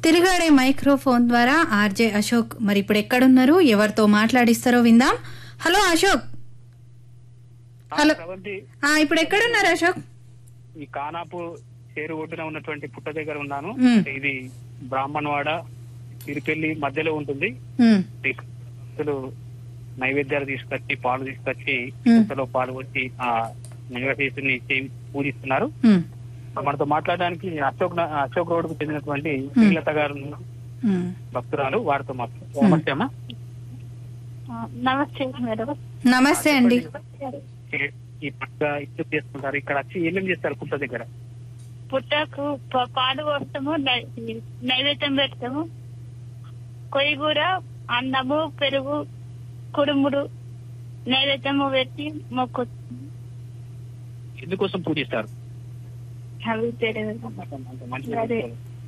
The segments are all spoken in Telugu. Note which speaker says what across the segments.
Speaker 1: తిరుగాడే మైక్రోఫోన్ ద్వారా ఆర్జే అశోక్ మరి ఇప్పుడు ఎక్కడున్నారు ఎవరితో మాట్లాడిస్తారో విందాం హలో అశోక్ హలో
Speaker 2: స్రవంతి
Speaker 1: ఆ, ఇప్పుడు ఎక్కడున్నారు అశోక్
Speaker 2: ఈ కానాపూర్ చేరు ఒడ్డున ఉన్నటువంటి పుట్ట దగ్గర ఉన్నాను
Speaker 1: మ్.
Speaker 2: ఇది బ్రాహ్మణవాడ తిరుపెల్లి మధ్యలో ఉంటుంది
Speaker 1: ఉమ్,
Speaker 2: భక్తులు నైవేద్యాలు తీసుకొచ్చి పాలు తీసుకొచ్చి
Speaker 1: మ్.
Speaker 2: పుట్టలో పాల్గొచ్చి ఆ వెంకటేశ్వరుని చేయి పూజిస్తున్నారు
Speaker 1: ఉమ్,
Speaker 2: మనతో మాట్లాడడానికి అశోక్ న- అశోక్ రోడ్ కు చెందినటువంటి శ్రీలత గారు ఉన్నారు.
Speaker 1: ఉమ్.
Speaker 2: భక్తురాలు వారితో మాట్లాడు నమస్తే అమ్మా
Speaker 3: నమస్తే మేడం
Speaker 1: నమస్తే అండి
Speaker 2: ఈ- ఈ పక్క ఇల్లు చేసుకుంటారు ఇక్కడ వచ్చి ఏమేమి చేస్తారు పుట్ట దగ్గర
Speaker 3: పుట్టకు ప- పాలు పోస్తాము నై- నైవేద్యం పెడతాము కొయ్యగూర అన్నము పెరుగు కుడుముడు నైవేద్యము పెట్టి మొక్కు
Speaker 2: ఎందుకోసం పూజిస్తారు
Speaker 3: అవి తెలియదు
Speaker 2: అంత మంచి
Speaker 3: అదే.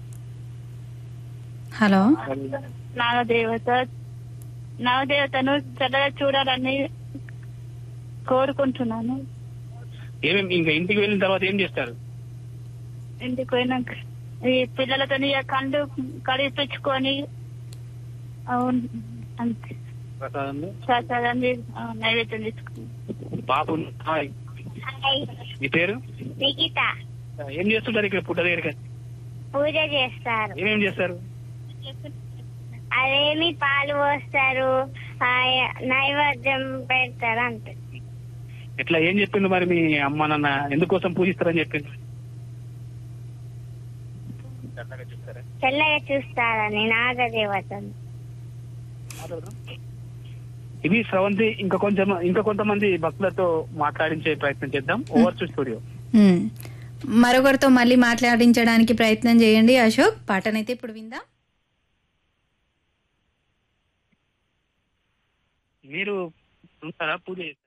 Speaker 1: హలో
Speaker 3: నాగదేవత నాగదేవతను చల్లగా చూడాలని కోరుకుంటున్నాను
Speaker 2: ఏమేమి ఇంకా ఇంటికి వెళ్ళిన తర్వాత ఏం చేస్తారు
Speaker 3: ఇంటికి పోయినాక ఈ పిల్లలతో ఇక కళ్ళు కడిపించుకొని అవును అంతే
Speaker 2: ప్రసాదంలో
Speaker 3: ప్రసాదాన్ని ఆ, నైవేద్యం తీసుకుని
Speaker 2: బాబు హాయ్. మీ పేరు
Speaker 4: నిఖిత
Speaker 2: ఏం చేస్తుంటారు ఇక్కడ పుట్ట దగ్గరికి వచ్చి?
Speaker 4: పూజ చేస్తారు
Speaker 2: ఏమేం చేస్తారు
Speaker 4: అదేమి పాలు పోస్తారు ఆ, నైవేద్యం పెడతారు అంతే
Speaker 2: ఎట్లా ఏం చెప్పిండు మరి మీ అమ్మ నాన్న ఎందుకోసం పూజిస్తారని చెప్పిండు చల్లగా చెప్తారా?
Speaker 4: తెల్లగా చూస్తారని నాగదేవతను
Speaker 2: ఇది స్రవంతి ఇంకా కొంచెం ఇంకా కొంతమంది భక్తులతో మాట్లాడించే ప్రయత్నం చేద్దాం ఓవర్ టు స్టూడియో
Speaker 1: ఉమ్. మరొకరితో మళ్ళీ మాట్లాడించడానికి ప్రయత్నం చేయండి అశోక్ పాటనైతే ఇప్పుడు విందాం
Speaker 2: మీరు ఉంటారా పూజ చేస్తారా?